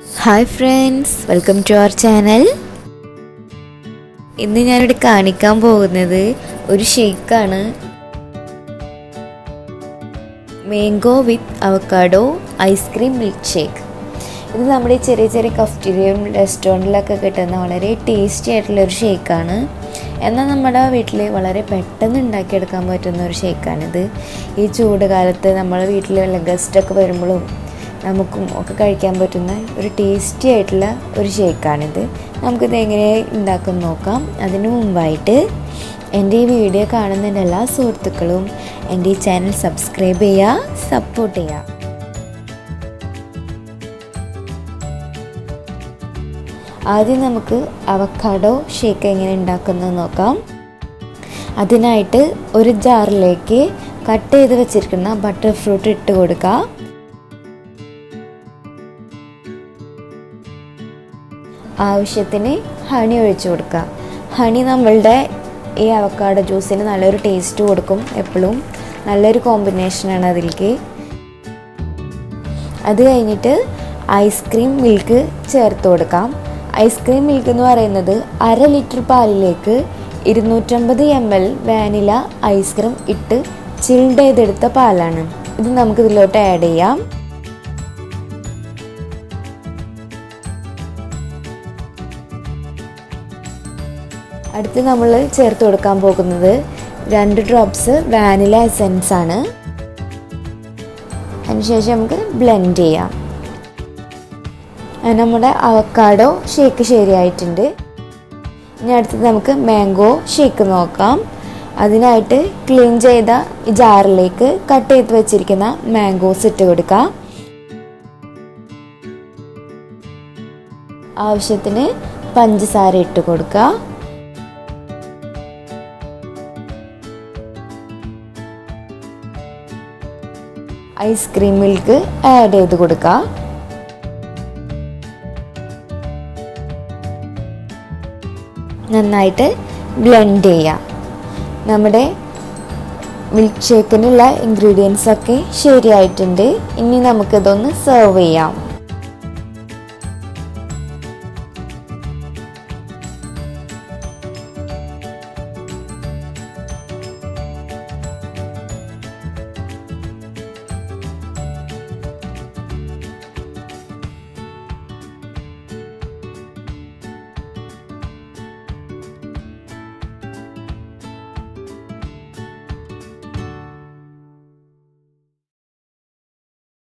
hi friends welcome to our channel ഇന്ന് ഞാനിവിടെ കാണിക്കാൻ പോകുന്നത് ഒരു ഷേക്കാണ് mango with avocado ice cream milkshake ഇത് നമ്മുടെ ഈ ചെറിയ ചെറിയ കഫ്റ്റീരിയയും റെസ്റ്റോറൻറ്റിലൊക്കെ കിട്ടുന്ന വളരെ ടേസ്റ്റി ആയിട്ടുള്ള ഒരു ഷേക്കാണ് എന്നാൽ നമ്മുടെ വീട്ടിൽ വളരെ പെട്ടെന്ന് ഉണ്ടാക്കിയെടുക്കാൻ പറ്റുന്ന ഒരു ഷേക്കാണിത് ഈ ചൂട് കാലത്ത് നമ്മൾ വീട്ടിൽ വല്ല ഗസ്റ്റൊക്കെ വരുമ്പോഴും നമുക്കും ഒക്കെ കഴിക്കാൻ പറ്റുന്ന ഒരു ടേസ്റ്റി ആയിട്ടുള്ള ഒരു ഷേക്കാണിത് നമുക്കിത് എങ്ങനെ ഉണ്ടാക്കും നോക്കാം അതിനു മുമ്പായിട്ട് എൻ്റെ ഈ വീഡിയോ കാണുന്ന എൻ്റെ എല്ലാ സുഹൃത്തുക്കളും എൻ്റെ ഈ ചാനൽ സബ്സ്ക്രൈബ് ചെയ്യുക സപ്പോർട്ട് ചെയ്യുക ആദ്യം നമുക്ക് അവക്കാഡോ ഷേക്ക് എങ്ങനെ ഉണ്ടാക്കുന്നത് നോക്കാം അതിനായിട്ട് ഒരു ജാറിലേക്ക് കട്ട് ചെയ്ത് വെച്ചിരിക്കുന്ന ബട്ടർ ഫ്രൂട്ട് ഇട്ട് കൊടുക്കുക ആവശ്യത്തിന് ഹണി ഒഴിച്ചു കൊടുക്കുക ഹണി നമ്മളുടെ ഈ അവക്കാഡോ ജ്യൂസിന് നല്ലൊരു ടേസ്റ്റ് കൊടുക്കും എപ്പോഴും നല്ലൊരു കോമ്പിനേഷനാണ് അതിലേക്ക് അത് കഴിഞ്ഞിട്ട് ഐസ്ക്രീം മിൽക്ക് ചേർത്ത് കൊടുക്കാം ഐസ്ക്രീം മിൽക്ക് എന്ന് പറയുന്നത് അര ലിറ്റർ പാലിലേക്ക് ഇരുന്നൂറ്റമ്പത് എം എൽ വാനില ഐസ്ക്രീം ഇട്ട് ചിൽഡ് ചെയ്തെടുത്ത പാലാണ് ഇത് നമുക്ക് ഇതിലോട്ട് ആഡ് ചെയ്യാം അടുത്ത് നമ്മൾ ചേർത്ത് കൊടുക്കാൻ പോകുന്നത് രണ്ട് ഡ്രോപ്സ് വാനില എസെൻസ് ആണ് അതിനുശേഷം നമുക്ക് ബ്ലെൻഡ് ചെയ്യാം നമ്മുടെ അവക്കാഡോ ഷേക്ക് ശരിയായിട്ടുണ്ട് ഇനി അടുത്തത് നമുക്ക് മാംഗോ ഷേക്ക് നോക്കാം അതിനായിട്ട് ക്ലീൻ ചെയ്ത ഈ ജാറിലേക്ക് കട്ട് ചെയ്ത് വെച്ചിരിക്കുന്ന മാംഗോസ് ഇട്ട് കൊടുക്കാം ആവശ്യത്തിന് പഞ്ചസാര ഇട്ട് കൊടുക്കുക ഐസ്ക്രീം മിൽക്ക് ആഡ് ചെയ്ത് കൊടുക്കുക നന്നായിട്ട് ബ്ലെൻഡ് ചെയ്യാം നമ്മുടെ മിൽക്ക് ഷേക്കിനുള്ള ഇൻഗ്രീഡിയൻസ് ഒക്കെ ശരിയായിട്ടുണ്ട് ഇനി നമുക്കിതൊന്ന് സെർവ് ചെയ്യാം